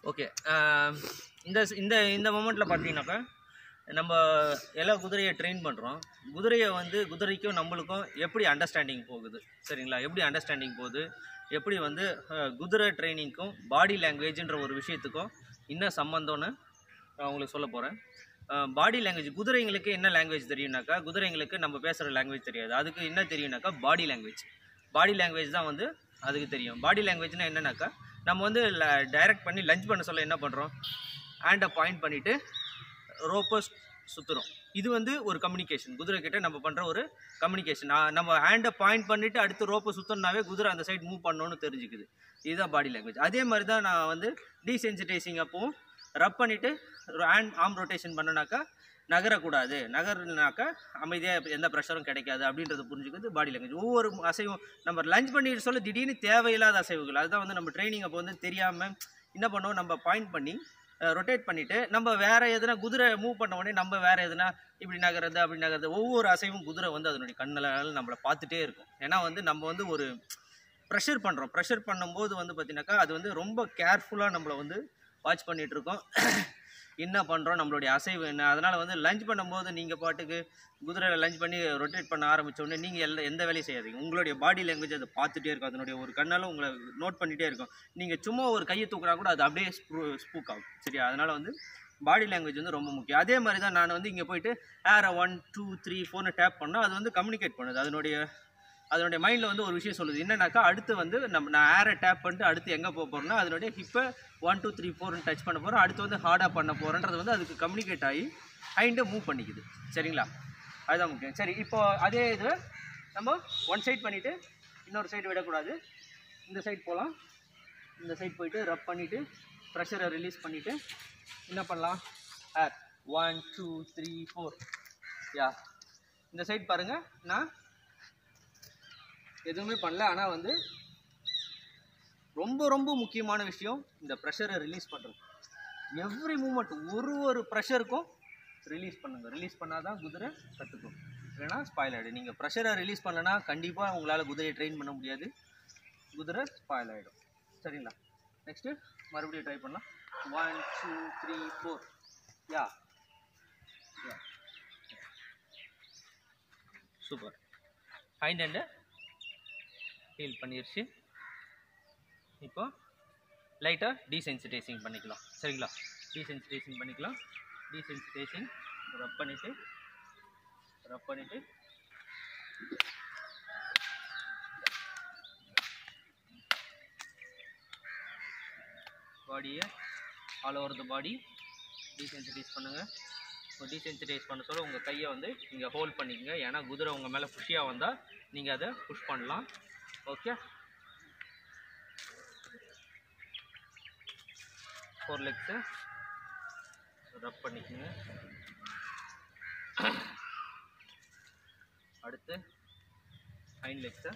Okay இந்த இந்த இந்த மொமெண்ட்டில் பார்த்தீங்கன்னாக்கா நம்ம எல்லா குதிரையை ட்ரெயின் பண்ணுறோம் குதிரையை வந்து குதிரைக்கும் நம்மளுக்கும் எப்படி அண்டர்ஸ்டாண்டிங் போகுது சரிங்களா எப்படி அண்டர்ஸ்டாண்டிங் போகுது எப்படி வந்து அஹ், குதிரை ட்ரைனிங்க்கும் பாடி லாங்குவேஜ்ன்ற ஒரு விஷயத்துக்கும் என்ன சம்மந்தம்னு நான் உங்களுக்கு சொல்ல போகிறேன் பாடி லாங்குவேஜ் குதிரைங்களுக்கு என்ன லாங்குவேஜ் தெரியும்னாக்கா குதிரைங்களுக்கு நம்ம பேசுகிற லாங்குவேஜ் தெரியாது அதுக்கு என்ன தெரியும்னாக்கா பாடி லாங்குவேஜ் பாடி லாங்குவேஜ் தான் வந்து அதுக்கு தெரியும் பாடி லாங்குவேஜ்னா என்னன்னாக்கா நம்ம வந்து டைரக்ட் பண்ணி லஞ்ச் பண்ண சொல்ல என்ன பண்ணுறோம் ஹேண்டை பாயிண்ட் பண்ணிவிட்டு ரோப்பை சுற்றுறோம் இது வந்து ஒரு கம்யூனிகேஷன் குதிரை கிட்ட நம்ம பண்ணுற ஒரு கம்யூனிகேஷன் நம்ம ஹேண்டை பாயிண்ட் பண்ணிவிட்டு அடுத்து ரோப்பை சுற்றணுனாவே குதிரை அந்த சைடு மூவ் பண்ணணும்னு தெரிஞ்சுக்குது இதுதான் பாடி லாங்குவேஜ் அதே மாதிரி தான் நான் வந்து டீசென்சிட்டைசிங் அப்போவும் ரப் பண்ணிவிட்டு ஹேண்ட் ஆர்ம் ரொட்டேஷன் பண்ணனாக்கா நகரக்கூடாது நகர்னாக்கா அமைதியாக எந்த ப்ரெஷரும் கிடைக்காது அப்படின்றத புரிஞ்சுக்கிறது பாடி லாங்குவேஜ் ஒவ்வொரு அசைவும் நம்ம லஞ்ச் பண்ணிட்டு சொல்ல திடீர்னு தேவையில்லாத அசைவுகள் அதுதான் வந்து நம்ம ட்ரைனிங் அப்போ வந்து தெரியாமல் என்ன பண்ணுவோம் நம்ம பாயிண்ட் பண்ணி ரொட்டேட் பண்ணிவிட்டு நம்ம வேறு எதுனா குதிரை மூவ் பண்ண உடனே நம்ம வேறு எதுனா இப்படி நகருது அப்படி நகருது ஒவ்வொரு அசைவும் குதிரை வந்து அதனுடைய கண்ணில் நம்மளை பார்த்துட்டே இருக்கும் ஏன்னா வந்து நம்ம வந்து ஒரு ப்ரெஷர் பண்ணுறோம் ப்ரெஷர் பண்ணும்போது வந்து பார்த்தீங்கன்னாக்கா அது வந்து ரொம்ப கேர்ஃபுல்லாக நம்மளை வந்து வாட்ச் பண்ணிட்டு இருக்கோம் என்ன பண்ணுறோம் நம்மளுடைய அசைவு என்ன அதனால் வந்து லஞ்ச் பண்ணும்போது நீங்கள் பாட்டுக்கு குதிரையில் லஞ்ச் பண்ணி ரொட்டேட் பண்ண ஆரம்பிச்ச உடனே நீங்கள் எல்லாம் எந்த வேலையும் செய்யாதீங்க உங்களுடைய பாடி லாங்குவேஜ் அதை பார்த்துட்டே இருக்கும் அதனுடைய ஒரு கண்ணால் உங்களை நோட் பண்ணிகிட்டே இருக்கும் நீங்கள் சும்மா ஒரு கையை தூக்குனா கூட அது அப்படியே ஸ்பூக் ஆகும் சரியா அதனால் வந்து பாடி லாங்குவேஜ் வந்து ரொம்ப முக்கியம் அதே மாதிரி தான் நான் வந்து இங்கே போயிட்டு ஏரை ஒன் டூ த்ரீ ஃபோர்னு டேப் பண்ணால் அது வந்து கம்யூனிகேட் பண்ணுது அதனுடைய அதனுடைய மைண்டில் வந்து ஒரு விஷயம் சொல்லுது என்னன்னாக்கா அடுத்து வந்து நம்ம நான் ஏரை டேப் பண்ணிட்டு அடுத்து எங்கே போக போகிறோம்னா அதனுடைய ஹிப்பை ஒன் டூ த்ரீ ஃபோர்னு டச் பண்ண போகிறோம் அடுத்து வந்து ஹார்டாக பண்ண போகிறோன்றது வந்து அதுக்கு கம்யூனிகேட் ஆகி ஹைண்டை மூவ் பண்ணிக்குது சரிங்களா அதுதான் முக்கியம் சரி இப்போ அதே இது நம்ம ஒன் சைட் பண்ணிவிட்டு இன்னொரு சைடு விடக்கூடாது இந்த சைடு போகலாம் இந்த சைடு போயிட்டு ரப் பண்ணிவிட்டு ப்ரெஷரை ரிலீஸ் பண்ணிவிட்டு என்ன பண்ணலாம் ear one two three four yeah இந்த சைடு பாருங்கள் நான் எதுவுமே பண்ணல ஆனால் வந்து ரொம்ப ரொம்ப முக்கியமான விஷயம் இந்த ப்ரெஷரை ரிலீஸ் பண்ணுறது எவ்ரி மூமெண்ட் ஒரு ஒரு ப்ரெஷருக்கும் ரிலீஸ் பண்ணுங்க ரிலீஸ் பண்ணால் தான் குதிரை கற்றுக்கும் இல்லைன்னா ஸ்பாயில் ஆகிடும் நீங்கள் ப்ரெஷரை ரிலீஸ் பண்ணலன்னா கண்டிப்பாக உங்களால் குதிரையை ட்ரெயின் பண்ண முடியாது குதிரை ஸ்பாயில் ஆகிடும் சரிங்களா நெக்ஸ்ட்டு மறுபடியும் ட்ரை பண்ணலாம் one two three four yeah yeah super hind hand heel பண்ணிருச்சு இப்போ லைட்டாக டீசென்சிடைசிங் பண்ணிக்கலாம் சரிங்களா டீசென்சிடைசிங் பண்ணிக்கலாம் டீசென்சிடைசிங் ரப் பண்ணிவிட்டு ரப் பண்ணிவிட்டு பாடியை all over the body desensitize பண்ணுங்கள் இப்போ டீசென்சிடைஸ் பண்ண சொல்ல உங்கள் கையை வந்து நீங்கள் ஹோல்ட் பண்ணிக்கங்க ஏன்னா குதிரை உங்கள் மேலே புஷியாக வந்தால் நீங்கள் அதை புஷ் பண்ணலாம் ஓகே ஃபோர் லெக்ஸு ரப் பண்ணிக்கோங்க அடுத்து ஹைண்ட் லெக்ஸை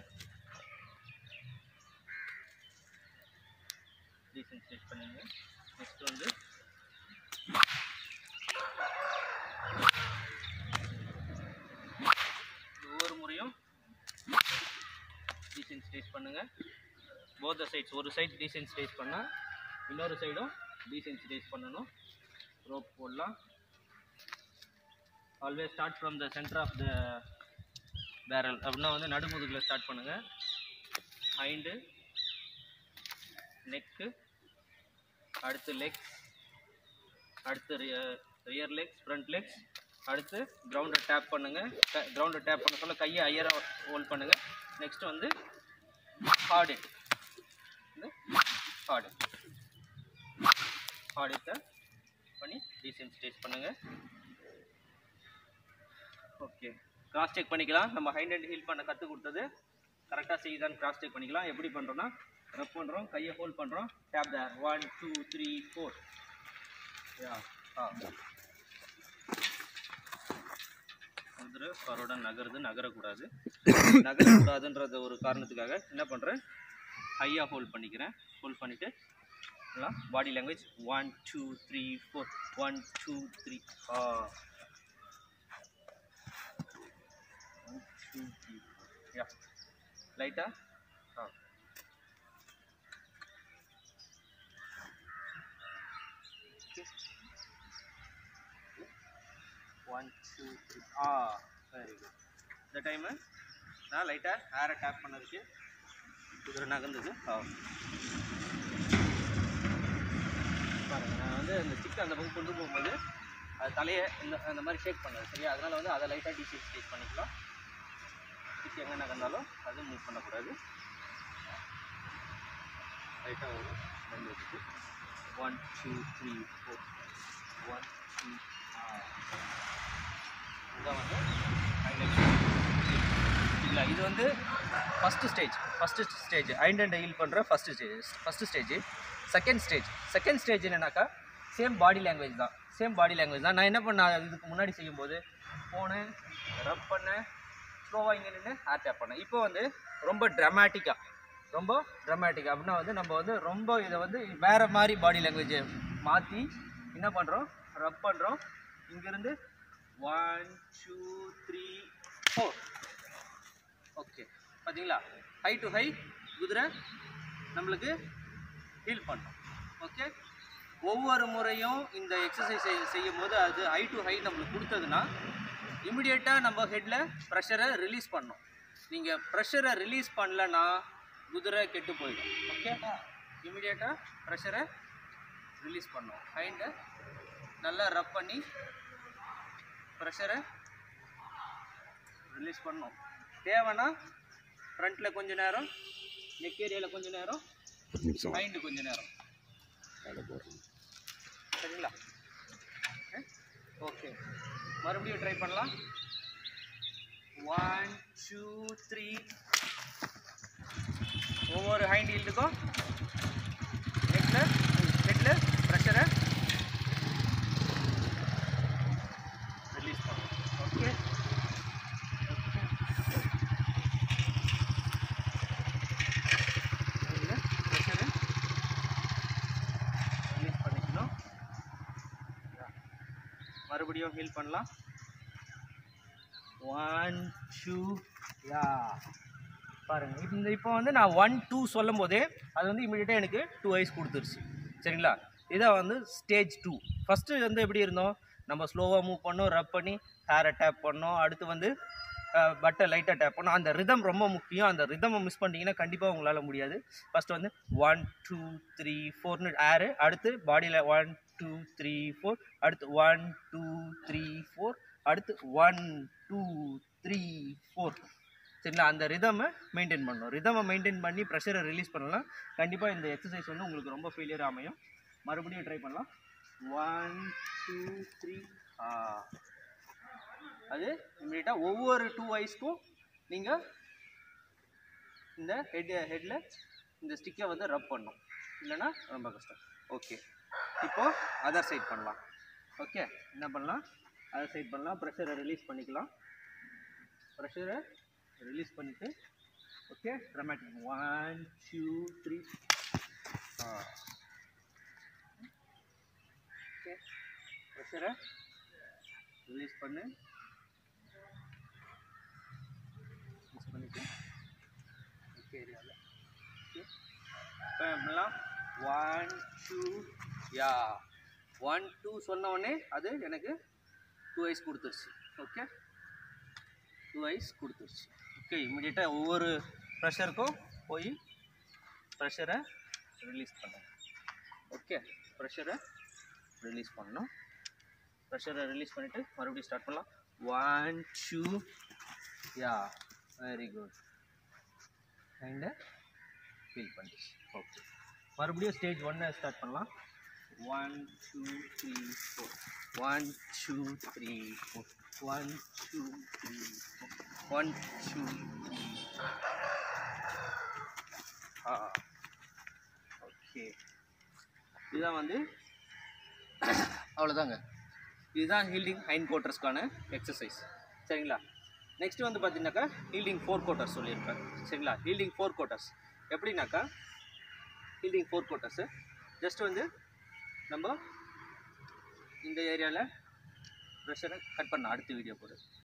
டீசென்சிடைஸ் பண்ணுங்க நெக்ஸ்ட் வந்து ஒவ்வொரு முறையும் டீசென்சிடைஸ் பண்ணுங்க போத் சைட்ஸ் ஒரு சைட் டீசென்சிடைஸ் பண்ணால் இன்னொரு சைடும் டீசென்சிடைஸ் பண்ணணும் ரோப் போடலாம் always start from the centre of the barrel அப்படின்னா வந்து நடுமுதுகில் ஸ்டார்ட் பண்ணுங்கள் ஹைண்டு நெக்கு அடுத்து லெக்ஸ் அடுத்து ரியர் லெக்ஸ் ஃப்ரண்ட் லெக்ஸ் அடுத்து கிரவுண்டை டேப் பண்ணுங்கள் கிரவுண்டை டேப் பண்ண சொல்ல கையை ஐயராக ஹோல்ட் பண்ணுங்கள் நெக்ஸ்ட் வந்து ஹார்ட் இட் ஹார்ட் ஹார்ட் இட்டை பண்ணி டீசென்சிடைஸ் பண்ணுங்கள் ஓகே கிராஸ் செக் பண்ணிக்கலாம் நம்ம ஹைண்ட் அண்ட் ஹீல் பண்ண கற்றுக் கொடுத்தது கரெக்டாக செய்யுதான்னு கிராஸ் செக் பண்ணிக்கலாம் எப்படி பண்ணுறோன்னா ரப் பண்ணுறோம் கையை ஹோல்ட் பண்ணுறோம் tap there one two three four yeah ah குதிரை ஃபார்வர்டாக நகருது நகரக்கூடாது நகரக்கூடாதுன்றது ஒரு காரணத்துக்காக என்ன பண்ணுறேன் ஹையாக ஹோல்ட் பண்ணிக்கிறேன் ஹோல்ட் பண்ணிவிட்டு எல்லாம் body language one two three four one two three ah one two three yeah லைட்டாக ah one two three ah very good இந்த டைமு நான் லைட்டாக ஏரை டேப் பண்ணதுக்கு குதிரை நகர்ந்தது ஆ பாருங்க நான் வந்து இந்த ஸ்டிக் அந்த பக்கம் கொண்டு போகும்போது அது தலையை இந்த அந்த மாதிரி ஷேக் பண்ணது சரியா அதனால வந்து அதை லைட்டாக டிஷேக் ஷேக் பண்ணிக்கலாம் ஸ்டிக் எங்கே நகர்ந்தாலும் அது மூவ் பண்ணக்கூடாது லைட்டாக ஒரு ரெண்டு வச்சுட்டு one two three four one two இதான் வந்து highlight. இல்லை இது வந்து first stage first stage hind and heel பண்ணுற first stage first stage second stage second stage என்னன்னாக்கா சேம் பாடி லாங்குவேஜ் தான் சேம் பாடி லாங்குவேஜ் தான் நான் என்ன பண்ணேன் இதுக்கு முன்னாடி செய்யும்போது போனேன் ரப் பண்ணேன் ஸ்லோவாக இங்கே நின்று ஹேர் டேப் பண்ணேன் இப்போ வந்து ரொம்ப ட்ரமாட்டிக்காக ரொம்ப ட்ரமாட்டிக் அப்படின்னா வந்து நம்ம வந்து ரொம்ப இதை வந்து வேறு மாதிரி பாடி லாங்குவேஜை மாற்றி என்ன பண்ணுறோம் ரப் பண்ணுறோம் இங்கேருந்து one two three four okay பார்த்தீங்களா ஹை டு ஹை குதிரை நம்மளுக்கு ஹீல் பண்ணும் ஓகே ஒவ்வொரு முறையும் இந்த எக்ஸசைஸ் செய்யும் போது அது ஹை டு ஹை நம்மளுக்கு கொடுத்ததுன்னா இமிடியேட்டாக நம்ம ஹெட்டில் ப்ரெஷரை ரிலீஸ் பண்ணணும் நீங்கள் ப்ரெஷரை ரிலீஸ் பண்ணலன்னா குதிரை கெட்டு போயிடும் ஓகே இமிடியேட்டாக ப்ரெஷரை ரிலீஸ் பண்ணணும் ஹைண்டை நல்லா ரப் பண்ணி ப்ரெஷரை ரிலீஸ் பண்ணணும் தேவைன்னா ஃப்ரண்ட்டில் கொஞ்ச நேரம் நெக் ஏரியாவில் கொஞ்ச நேரம் ஒரு நிமிஷம் மைண்டு கொஞ்ச நேரம் வேலை போடுறேன் சரிங்களா ஓகே மறுபடியும் ட்ரை பண்ணலாம் ஒன் டூ த்ரீ ஒவ்வொரு ஹைண்ட் ஹீல்டுக்கும் நெக்கில் நெக்கில் ப்ரெஷரை ரிலீஸ் பண்ணணும் ஓகே ப்ரெஷரை ரிலீஸ் பண்ணிக்கணும் மறுபடியும் ஹீல் பண்ணலாம் ஒன் டூ யா பாருங்க இப்போ இந்த இப்போ வந்து நான் ஒன் டூ சொல்லும் போதே அது வந்து இமீடியட்டாக எனக்கு டூ ஐஸ் கொடுத்துருச்சு சரிங்களா இதான் வந்து ஸ்டேஜ் டூ ஃபஸ்ட்டு வந்து எப்படி இருந்தோம் நம்ம ஸ்லோவாக மூவ் பண்ணோம் ரப் பண்ணி ஹேரை டேப் பண்ணோம் அடுத்து வந்து பட்டை லைட்டாக டேப் பண்ணோம் அந்த ரிதம் ரொம்ப முக்கியம் அந்த ரிதமை மிஸ் பண்ணிட்டீங்கன்னா கண்டிப்பாக உங்களால் முடியாது ஃபஸ்ட்டு வந்து ஒன் டூ த்ரீ ஃபோர்னு ஏரு அடுத்து பாடியில் ஒன் டூ த்ரீ ஃபோர் அடுத்து ஒன் டூ த்ரீ ஃபோர் அடுத்து ஒன் டூ த்ரீ ஃபோர் சரிங்களா அந்த ரிதமை மெயின்டைன் பண்ணணும் ரிதமை மெயின்டைன் பண்ணி ப்ரெஷரை ரிலீஸ் பண்ணலாம் கண்டிப்பாக இந்த எக்ஸசைஸ் வந்து உங்களுக்கு ரொம்ப ஃபெயிலியர் அமையும் மறுபடியும் ட்ரை பண்ணலாம் ஒன் டூ த்ரீ அது இமீடியட்டாக ஒவ்வொரு டூ ஐஸ்க்கும் நீங்கள் இந்த ஹெட் ஹெட்டில் இந்த ஸ்டிக்கை வந்து ரப் பண்ணும் இல்லைன்னா ரொம்ப கஷ்டம் ஓகே இப்போ அதர் சைட் பண்ணலாம் ஓகே என்ன பண்ணலாம் அதர் சைட் பண்ணலாம் ப்ரெஷரை ரிலீஸ் பண்ணிக்கலாம் ப்ரெஷரை ரிலீஸ் பண்ணிவிட்டு okay dramatic one two three okay ப்ரெஷரை ரிலீஸ் பண்ணு ரிலீஸ் பண்ணிவிட்டு ஓகே ஏரியாவில் ஓகே இப்போ எப்படிலாம் one two yeah one two சொன்ன உடனே அது எனக்கு டூ ஐஸ் கொடுத்துருச்சு ஓகே டூ ஐஸ் கொடுத்துருச்சு ஓகே இமிடியேட்டாக ஒவ்வொரு ப்ரெஷருக்கும் போய் ப்ரெஷரை ரிலீஸ் பண்ணணும் ஓகே ப்ரெஷரை ரிலீஸ் பண்ணணும் ப்ரெஷரை ரிலீஸ் பண்ணிவிட்டு மறுபடியும் ஸ்டார்ட் பண்ணலாம் one two yeah very good and feel பண்ணிச்சு ஓகே மறுபடியும் ஸ்டேஜ் ஒன்னை ஸ்டார்ட் பண்ணலாம் one two three four one two three four one two three four one two three ah okay இதுதான் வந்து அவ்வளோதாங்க இதுதான் ஹீல்டிங் ஹைன் கோட்டர்ஸ்க்கான எக்ஸசைஸ் சரிங்களா நெக்ஸ்ட் வந்து பார்த்தீங்கன்னாக்கா ஹீல்டிங் ஃபோர் கோட்டர்ஸ் சொல்லியிருப்பேன் சரிங்களா ஹீல்டிங் ஃபோர் கோட்டர்ஸ் எப்படின்னாக்கா ஹீல்டிங் ஃபோர் கோட்டர்ஸு ஜஸ்ட் வந்து நம்ம இந்த ஏரியாவில் ப்ரெஷரை கட் பண்ண அடுத்த வீடியோ போடு